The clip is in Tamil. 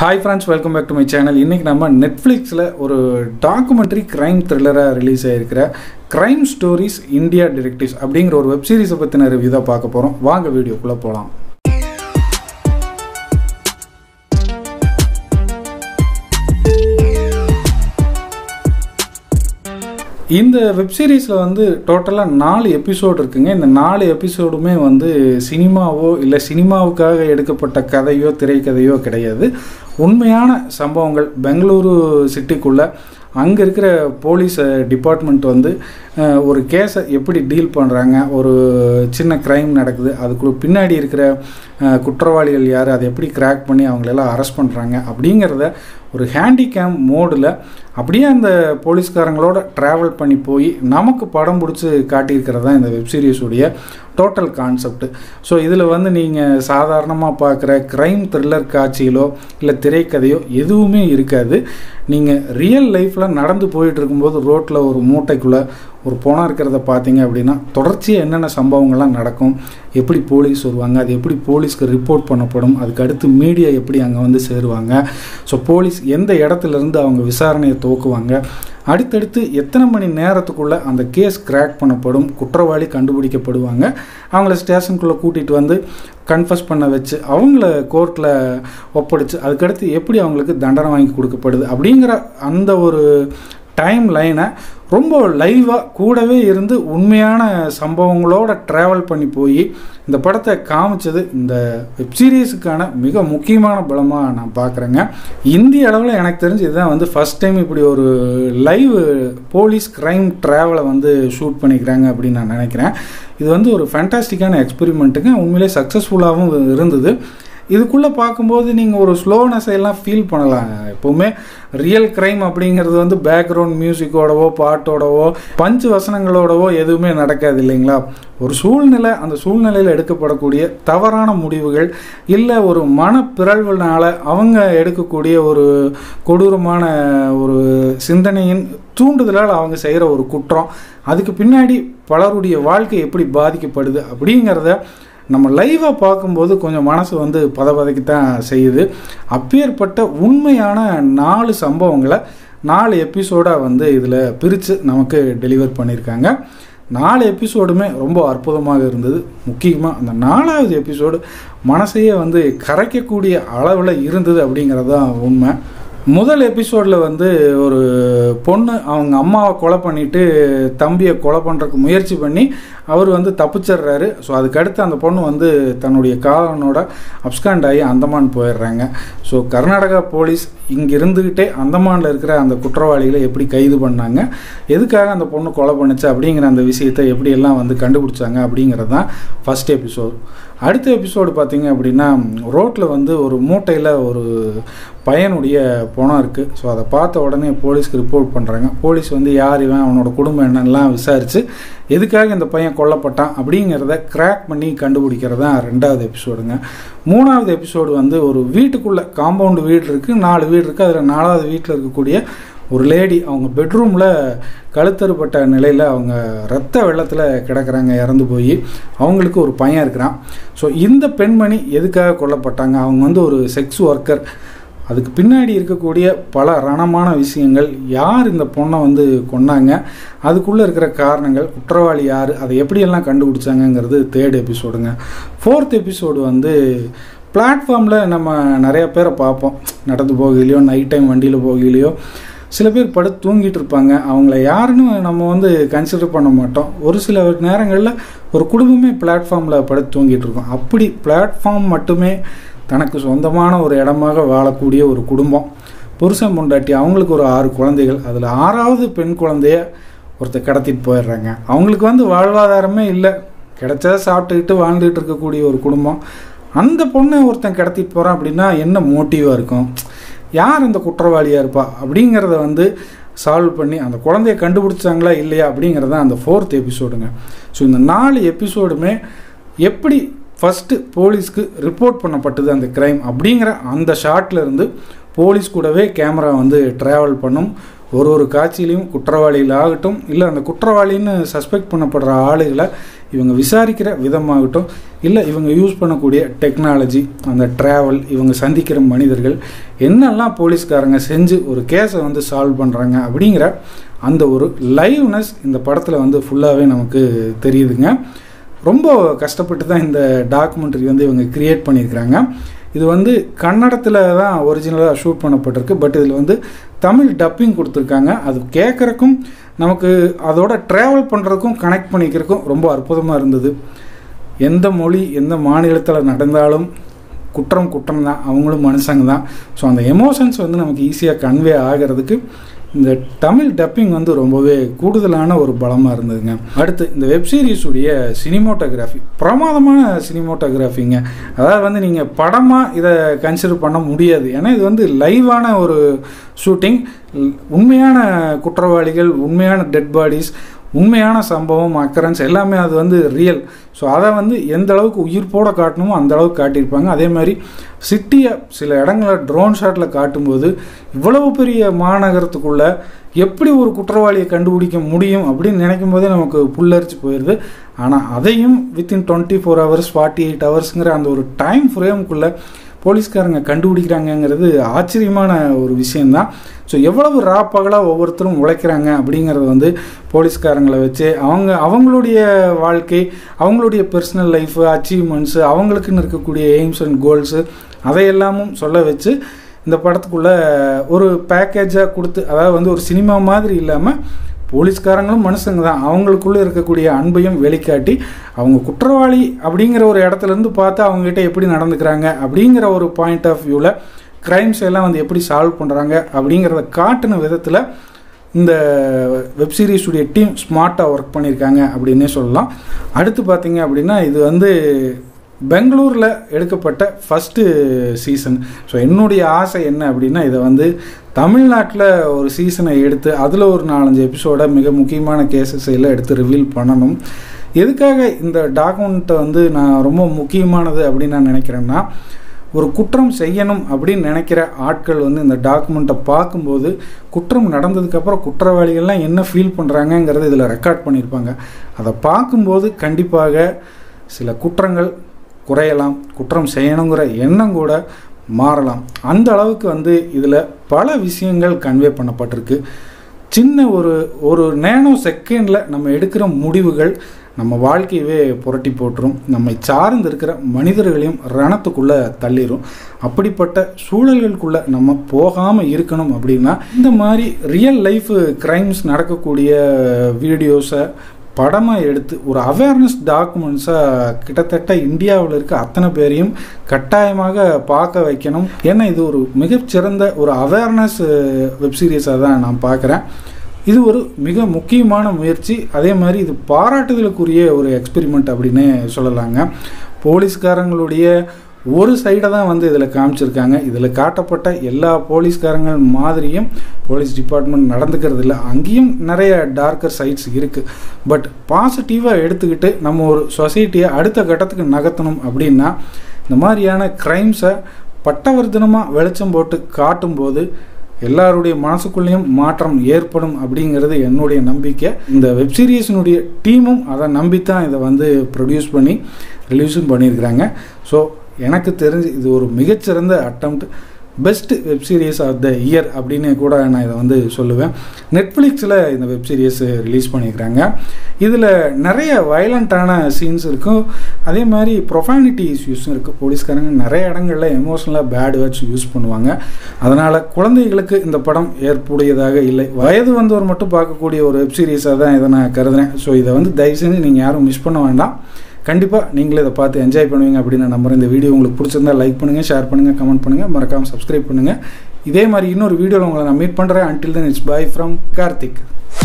hi friends welcome back to my channel இன்றைக்கி நம்ம நெட்ஃப்ளிக்ஸில் ஒரு டாக்குமெண்ட்ரி க்ரைம் த்ரில்லராக ரிலீஸ் ஆகிருக்கிற க்ரைம் ஸ்டோரிஸ் இந்தியா டிரெக்டிவ்ஸ் அப்படிங்கிற ஒரு வெப் சீரிஸை பற்றின ரிவ்யூ தான் பார்க்க போகிறோம் வாங்க வீடியோக்குள்ளே போகலாம் இந்த வெப் சீரிஸில் வந்து டோட்டலாக நாலு எபிசோடு இருக்குங்க இந்த நாலு எபிசோடுமே வந்து சினிமாவோ இல்லை சினிமாவுக்காக எடுக்கப்பட்ட கதையோ திரைக்கதையோ கிடையாது உண்மையான சம்பவங்கள் பெங்களூரு சிட்டிக்குள்ளே அங்கே இருக்கிற போலீஸ் டிபார்ட்மெண்ட் வந்து அஹ், ஒரு கேஸை எப்படி டீல் பண்ணுறாங்க ஒரு சின்ன க்ரைம் நடக்குது அதுக்கு பின்னாடி இருக்கிற அஹ், குற்றவாளிகள் யார் அதை எப்படி கிராக் பண்ணி அவங்களெல்லாம் அரெஸ்ட் பண்ணுறாங்க அப்படிங்கிறத ஒரு ஹேண்டிகேம் மோடில் அப்படியே அந்த போலீஸ்காரங்களோட ட்ராவல் பண்ணி போய் நமக்கு படம் பிடிச்சி காட்டியிருக்கிறது தான் இந்த வெப்சீரிஸுடைய டோட்டல் கான்செப்ட் ஸோ இதில் வந்து நீங்கள் சாதாரணமாக பார்க்குற க்ரைம் த்ரில்லர் காட்சிகளோ இல்லை திரைக்கதையோ எதுவுமே இருக்காது நீங்கள் ரியல் லைஃப்பில் நடந்து போயிட்டு இருக்கும்போது ரோட்டில் ஒரு மூட்டைக்குள்ளே ஒரு பணம் இருக்கிறத பார்த்தீங்க அப்படின்னா தொடர்ச்சியாக என்னென்ன சம்பவங்கள்லாம் நடக்கும் எப்படி போலீஸ் வருவாங்க அது எப்படி போலீஸ்க்கு ரிப்போர்ட் பண்ணப்படும் அதுக்கு அடுத்து மீடியா எப்படி அங்கே வந்து சேருவாங்க ஸோ போலீஸ் எந்த இடத்துல இருந்து அவங்க விசாரணையை துவக்குவாங்க அடுத்தடுத்து எத்தனை மணி நேரத்துக்குள்ளே அந்த கேஸ் கிராக் பண்ணப்படும் குற்றவாளி கண்டுபிடிக்கப்படுவாங்க அவங்கள ஸ்டேஷனுக்குள்ளே கூட்டிகிட்டு வந்து கன்ஃபஸ் பண்ண வச்சு அவங்கள கோர்ட்டில் ஒப்படைச்சு அதுக்கடுத்து எப்படி அவங்களுக்கு தண்டனை வாங்கி கொடுக்கப்படுது அப்படிங்கிற அந்த ஒரு டைம் லைனை ரொம்ப லைவாக கூடவே இருந்து உண்மையான சம்பவங்களோட ட்ராவல் பண்ணி போய் இந்த படத்தை காமிச்சது இந்த வெப்சீரிஸுக்கான மிக முக்கியமான பலமாக நான் பார்க்குறேங்க இந்திய அளவில் எனக்கு தெரிஞ்சு இதுதான் வந்து ஃபஸ்ட் டைம் இப்படி ஒரு லைவ் போலீஸ் க்ரைம் ட்ராவலை வந்து ஷூட் பண்ணிக்கிறாங்க அப்படின்னு நான் நினைக்கிறேன் இது வந்து ஒரு ஃபேண்டாஸ்டிக்கான எக்ஸ்பெரிமெண்ட்டுங்க உண்மையிலே சக்ஸஸ்ஃபுல்லாகவும் இருந்தது இதுக்குள்ளே பார்க்கும்போது நீங்கள் ஒரு ஸ்லோனஸ் எல்லாம் ஃபீல் பண்ணலாம் எப்போவுமே ரியல் க்ரைம் அப்படிங்கிறது வந்து பேக்ரவுண்ட் மியூசிக்கோடவோ பாட்டோடவோ பஞ்சு வசனங்களோடவோ எதுவுமே நடக்காது இல்லைங்களா ஒரு சூழ்நிலை அந்த சூழ்நிலையில் எடுக்கப்படக்கூடிய தவறான முடிவுகள் இல்லை ஒரு மனப்பிறழ்வுனால அவங்க எடுக்கக்கூடிய ஒரு கொடூரமான ஒரு சிந்தனையின் தூண்டுதலால் அவங்க செய்கிற ஒரு குற்றம் அதுக்கு பின்னாடி பலருடைய வாழ்க்கை எப்படி பாதிக்கப்படுது அப்படிங்கிறத நம்ம லைவாக பார்க்கும்போது கொஞ்சம் மனசு வந்து பதபதைக்கு தான் செய்யுது அப்பேற்பட்ட உண்மையான நாலு சம்பவங்களை நாலு எபிசோடாக வந்து இதில் பிரித்து நமக்கு டெலிவர் பண்ணியிருக்காங்க நாலு எபிசோடுமே ரொம்ப அற்புதமாக இருந்தது முக்கியமாக அந்த நாலாவது எபிசோடு மனசையே வந்து கரைக்கக்கூடிய அளவில் இருந்தது அப்படிங்கிறது தான் உண்மை முதல் எபிசோடில் வந்து ஒரு பொண்ணு அவங்க அம்மாவை கொலை பண்ணிட்டு தம்பியை கொலை பண்ணுறதுக்கு முயற்சி பண்ணி அவர் வந்து தப்பிச்சிடுறாரு ஸோ அதுக்கடுத்து அந்த பொண்ணு வந்து தன்னுடைய காலனோட அப்ஸ்காண்ட் ஆகி அந்தமான் போயிடுறாங்க ஸோ கர்நாடகா போலீஸ் இங்கே இருந்துக்கிட்டே அந்தமானில் இருக்கிற அந்த குற்றவாளிகளை எப்படி கைது பண்ணாங்க எதுக்காக அந்த பொண்ணு கொலை பண்ணுச்சு அப்படிங்கிற அந்த விஷயத்தை எப்படியெல்லாம் வந்து கண்டுபிடிச்சாங்க அப்படிங்கிறது தான் ஃபஸ்ட் எபிசோட் அடுத்த எபிசோடு பார்த்தீங்க அப்படின்னா ரோட்டில் வந்து ஒரு மூட்டையில் ஒரு பையனுடைய பணம் இருக்குது ஸோ அதை பார்த்த உடனே போலீஸ்க்கு ரிப்போர்ட் பண்ணுறாங்க போலீஸ் வந்து யார் இவன் அவனோட குடும்பம் என்னெல்லாம் விசாரித்து எதுக்காக இந்த பையன் கொல்லப்பட்டான் அப்படிங்கிறத கிராக் பண்ணி கண்டுபிடிக்கிறது தான் ரெண்டாவது எபிசோடுங்க மூணாவது எபிசோடு வந்து ஒரு வீட்டுக்குள்ளே காம்பவுண்டு வீடு இருக்குது நாலு வீடு இருக்குது அதில் நாலாவது வீட்டில் இருக்கக்கூடிய ஒரு லேடி அவங்க பெட்ரூமில் கழுத்தறுப்பட்ட நிலையில் அவங்க ரத்த வெள்ளத்தில் கிடக்குறாங்க இறந்து போய் அவங்களுக்கு ஒரு பையன் இருக்கிறான் ஸோ இந்த பெண்மணி எதுக்காக கொல்லப்பட்டாங்க அவங்க வந்து ஒரு செக்ஸ் ஒர்க்கர் அதுக்கு பின்னாடி இருக்கக்கூடிய பல ரணமான விஷயங்கள் யார் இந்த பொண்ணை வந்து கொன்னாங்க அதுக்குள்ளே இருக்கிற காரணங்கள் குற்றவாளி யார் அதை எப்படியெல்லாம் கண்டுபிடிச்சாங்கங்கிறது தேர்ட் எபிசோடுங்க ஃபோர்த் எபிசோடு வந்து பிளாட்ஃபார்மில் நம்ம நிறைய பேரை பார்ப்போம் நடந்து போகலையோ நைட் டைம் வண்டியில் போகலையோ சில பேர் படுத்து தூங்கிட்டு இருப்பாங்க அவங்கள யாருன்னு நம்ம வந்து கன்சிடர் பண்ண மாட்டோம் ஒரு சில நேரங்களில் ஒரு குடும்பமே பிளாட்ஃபார்மில் படுத்து தூங்கிட்டு இருக்கோம் அப்படி பிளாட்ஃபார்ம் மட்டுமே தனக்கு சொந்தமான ஒரு இடமாக வாழக்கூடிய ஒரு குடும்பம் புருஷன் பொண்டாட்டி அவங்களுக்கு ஒரு ஆறு குழந்தைகள் அதில் ஆறாவது பெண் குழந்தைய ஒருத்தர் கடத்திட்டு போயிடுறாங்க அவங்களுக்கு வந்து வாழ்வாதாரமே இல்லை கிடைச்சதை சாப்பிட்டுக்கிட்டு வாழ்ந்துட்டு இருக்கக்கூடிய ஒரு குடும்பம் அந்த பொண்ணை ஒருத்தன் கடத்திட்டு போகிறான் அப்படின்னா என்ன மோட்டிவாக இருக்கும் யார் அந்த குற்றவாளியாக இருப்பா அப்படிங்கிறத வந்து சால்வ் பண்ணி அந்த குழந்தைய கண்டுபிடிச்சாங்களா இல்லையா அப்படிங்கிறது தான் அந்த ஃபோர்த் எபிசோடுங்க ஸோ இந்த நாலு எபிசோடுமே எப்படி ஃபஸ்ட்டு போலீஸ்க்கு ரிப்போர்ட் பண்ணப்பட்டது அந்த க்ரைம் அப்படிங்கிற அந்த ஷாட்டில் இருந்து போலீஸ் கூடவே கேமரா வந்து ட்ராவல் பண்ணும் ஒரு ஒரு காட்சியிலையும் குற்றவாளிகள் ஆகட்டும் இல்லை அந்த குற்றவாளின்னு சஸ்பெக்ட் பண்ணப்படுற ஆளுகளை இவங்க விசாரிக்கிற விதமாகட்டும் இல்லை இவங்க யூஸ் பண்ணக்கூடிய டெக்னாலஜி அந்த ட்ராவல் இவங்க சந்திக்கிற மனிதர்கள் என்னெல்லாம் போலீஸ்காரங்க செஞ்சு ஒரு கேஸை வந்து சால்வ் பண்ணுறாங்க அப்படிங்கிற அந்த ஒரு லைவ்னஸ் இந்த படத்தில் வந்து ஃபுல்லாகவே நமக்கு தெரியுதுங்க ரொம்ப கஷ்டப்பட்டு தான் இந்த டாக்குமெண்ட்ரி வந்து இவங்க கிரியேட் பண்ணியிருக்கிறாங்க இது வந்து கன்னடத்தில் தான் ஒரிஜினலாக ஷூட் பண்ணப்பட்டிருக்கு பட் இதில் வந்து தமிழ் டப்பிங் கொடுத்துருக்காங்க அது கேட்குறக்கும் நமக்கு அதோட ட்ராவல் பண்ணுறதுக்கும் கனெக்ட் பண்ணிக்கிறதுக்கும் ரொம்ப அற்புதமாக இருந்தது எந்த மொழி எந்த மாநிலத்தில் நடந்தாலும் குற்றம் குற்றம் தான் அவங்களும் மனுஷங்க தான் ஸோ அந்த எமோஷன்ஸ் வந்து நமக்கு ஈஸியாக கன்வே ஆகிறதுக்கு இந்த தமிழ் டப்பிங் வந்து ரொம்பவே கூடுதலான ஒரு பலமாக இருந்ததுங்க அடுத்து இந்த வெப்சீரிஸுடைய சினிமோட்டோகிராஃபி பிரமாதமான சினிமோட்டோகிராஃபிங்க அதாவது வந்து நீங்கள் படமாக இதை கன்சிடர் பண்ண முடியாது ஏன்னா இது வந்து லைவான ஒரு ஷூட்டிங் உண்மையான குற்றவாளிகள் உண்மையான டெட் பாடிஸ் உண்மையான சம்பவம் அக்கரன்ஸ் எல்லாமே அது வந்து ரியல் ஸோ அதை வந்து எந்த அளவுக்கு உயிர்ப்போட காட்டணுமோ அந்த அளவுக்கு காட்டியிருப்பாங்க அதே மாதிரி சிட்டியை சில இடங்களில் ட்ரோன் ஷாட்டில் காட்டும்போது இவ்வளவு பெரிய மாநகரத்துக்குள்ளே எப்படி ஒரு குற்றவாளியை கண்டுபிடிக்க முடியும் அப்படின்னு நினைக்கும் போதே நமக்கு புல்லரிச்சு போயிடுது ஆனால் அதையும் within twenty four hours forty eight ஹவர்ஸுங்கிற அந்த ஒரு டைம் ஃப்ரேமுக்குள்ளே போலீஸ்காரங்க கண்டுபிடிக்கிறாங்கங்கிறது ஆச்சரியமான ஒரு விஷயந்தான் ஸோ எவ்வளவு ரா பகலாக ஒவ்வொருத்தரும் உழைக்கிறாங்க அப்படிங்கிறது வந்து போலீஸ்காரங்களை வச்சு அவங்க அவங்களுடைய வாழ்க்கை அவங்களுடைய பர்சனல் லைஃபு அச்சீவ்மெண்ட்ஸு அவங்களுக்குன்னு இருக்கக்கூடிய எய்ம்ஸ் அண்ட் கோல்ஸு அதையெல்லாமும் சொல்ல வச்சு இந்த படத்துக்குள்ளே ஒரு பேக்கேஜாக கொடுத்து அதாவது வந்து ஒரு சினிமா மாதிரி இல்லாமல் போலீஸ்காரங்களும் மனுஷங்க தான் அவங்களுக்குள்ளே இருக்கக்கூடிய அன்பையும் வெளிக்காட்டி அவங்க குற்றவாளி அப்படிங்கிற ஒரு இடத்துலேருந்து பார்த்து அவங்ககிட்ட எப்படி நடந்துக்கிறாங்க அப்படிங்கிற ஒரு பாயிண்ட் ஆஃப் வியூவில் க்ரைம்ஸ் எல்லாம் வந்து எப்படி சால்வ் பண்ணுறாங்க அப்படிங்கிறத காட்டின விதத்தில் இந்த வெப்சீரிஸுடைய டீம் ஸ்மார்ட்டாக ஒர்க் பண்ணியிருக்காங்க அப்படின்னே சொல்லலாம் அடுத்து பார்த்தீங்க அப்படின்னா இது வந்து பெங்களூரில் எடுக்கப்பட்ட ஃபஸ்ட்டு சீசன் ஸோ என்னுடைய ஆசை என்ன அப்படின்னா இதை வந்து தமிழ்நாட்டில் ஒரு சீசனை எடுத்து அதில் ஒரு நாலஞ்சு எபிசோட மிக முக்கியமான கேசஸ் எல்லாம் எடுத்து ரிவீல் பண்ணணும் எதுக்காக இந்த டாக்குமெண்ட்டை வந்து நான் ரொம்ப முக்கியமானது அப்படின்னு நான் நினைக்கிறேன்னா ஒரு குற்றம் செய்யணும் அப்படின்னு நினைக்கிற ஆட்கள் வந்து இந்த டாக்குமெண்ட்டை பார்க்கும்போது குற்றம் நடந்ததுக்கப்புறம் குற்றவாளிகள்லாம் என்ன ஃபீல் பண்ணுறாங்கங்கிறத இதில் ரெக்கார்ட் பண்ணியிருப்பாங்க அதை பார்க்கும்போது கண்டிப்பாக சில குற்றங்கள் குறையலாம் குற்றம் செய்யணுங்கிற எண்ணம் கூட மாறலாம் அந்த அளவுக்கு வந்து இதில் பல விஷயங்கள் கன்வே பண்ணப்பட்டிருக்கு சின்ன ஒரு ஒரு நேனோ செகண்டில் நம்ம எடுக்கிற முடிவுகள் நம்ம வாழ்க்கையவே புரட்டி போட்டுரும் நம்மை சார்ந்து இருக்கிற மனிதர்களையும் ரணத்துக்குள்ளே தள்ளிடும் அப்படிப்பட்ட சூழல்களுக்குள்ளே நம்ம போகாமல் இருக்கணும் அப்படின்னா இந்த மாதிரி ரியல் லைஃப் க்ரைம்ஸ் நடக்கக்கூடிய வீடியோஸை படமாக எடுத்து ஒரு அவேர்னஸ் டாக்குமெண்ட்ஸாக கிட்டத்தட்ட இந்தியாவில் இருக்க அத்தனை பேரையும் கட்டாயமாக பார்க்க வைக்கணும் ஏன்னா இது ஒரு மிகச்சிறந்த ஒரு அவேர்னஸ் வெப்சீரிஸாக தான் நான் பார்க்குறேன் இது ஒரு மிக முக்கியமான முயற்சி அதே மாதிரி இது பாராட்டுதலுக்குரிய ஒரு எக்ஸ்பெரிமெண்ட் அப்படின்னு சொல்லலாங்க போலீஸ்காரங்களுடைய ஒரு சைடை தான் வந்து இதில் காமிச்சிருக்காங்க இதில் காட்டப்பட்ட எல்லா போலீஸ்காரங்கள் மாதிரியும் போலீஸ் டிபார்ட்மெண்ட் நடந்துக்கிறது இல்லை அங்கேயும் நிறைய டார்க்கர் சைட்ஸ் இருக்குது பட் பாசிட்டிவாக எடுத்துக்கிட்டு நம்ம ஒரு சொசைட்டியை அடுத்த கட்டத்துக்கு நகர்த்தணும் அப்படின்னா இந்த மாதிரியான க்ரைம்ஸை பட்டவர்த்தனமாக வெளிச்சம் போட்டு காட்டும்போது எல்லாருடைய மனசுக்குள்ளேயும் மாற்றம் ஏற்படும் அப்படிங்கிறது என்னுடைய நம்பிக்கை இந்த வெப்சீரிஸினுடைய டீமும் அதை நம்பித்தான் இதை வந்து ப்ரொடியூஸ் பண்ணி ரிலீஸும் பண்ணியிருக்கிறாங்க ஸோ எனக்கு தெரிஞ்சு இது ஒரு மிகச்சிறந்த attempt best web series of the year அப்படின்னு கூட நான் இதை வந்து சொல்லுவேன் நெட்ஃப்ளிக்ஸில் இந்த வெப்சீரிஸ் ரிலீஸ் பண்ணியிருக்கிறாங்க இதில் நிறைய வயலண்ட்டான சீன்ஸ் இருக்கும் அதே மாதிரி ப்ரொஃபானிட்டி இஸ்யூஸும் இருக்குது போலீஸ்காரங்க நிறைய இடங்களில் எமோஷனலாக பேட் வேர்ட்ஸ் யூஸ் பண்ணுவாங்க அதனால் குழந்தைகளுக்கு இந்த படம் ஏற்புடையதாக இல்லை வயது வந்தவர் மட்டும் பார்க்கக்கூடிய ஒரு வெப்சீரிஸாக தான் இதை நான் கருதுறேன் ஸோ இதை வந்து தயவு செஞ்சு நீங்கள் யாரும் மிஸ் பண்ண வேண்டாம் கண்டிப்பாக நீங்களே இதை பார்த்து என்ஜாய் பண்ணுவீங்க அப்படின்னு நான் நம்புறேன் இந்த வீடியோ உங்களுக்கு பிடிச்சிருந்தா லைக் பண்ணுங்கள் ஷேர் பண்ணுங்கள் கமெண்ட் பண்ணுங்கள் மறக்காமல் சப்ஸ்கிரைப் பண்ணுங்கள் இதே மாதிரி இன்னொரு வீடியோவில் உங்களை நான் மீட் பண்ணுறேன் until then it's bye from Karthik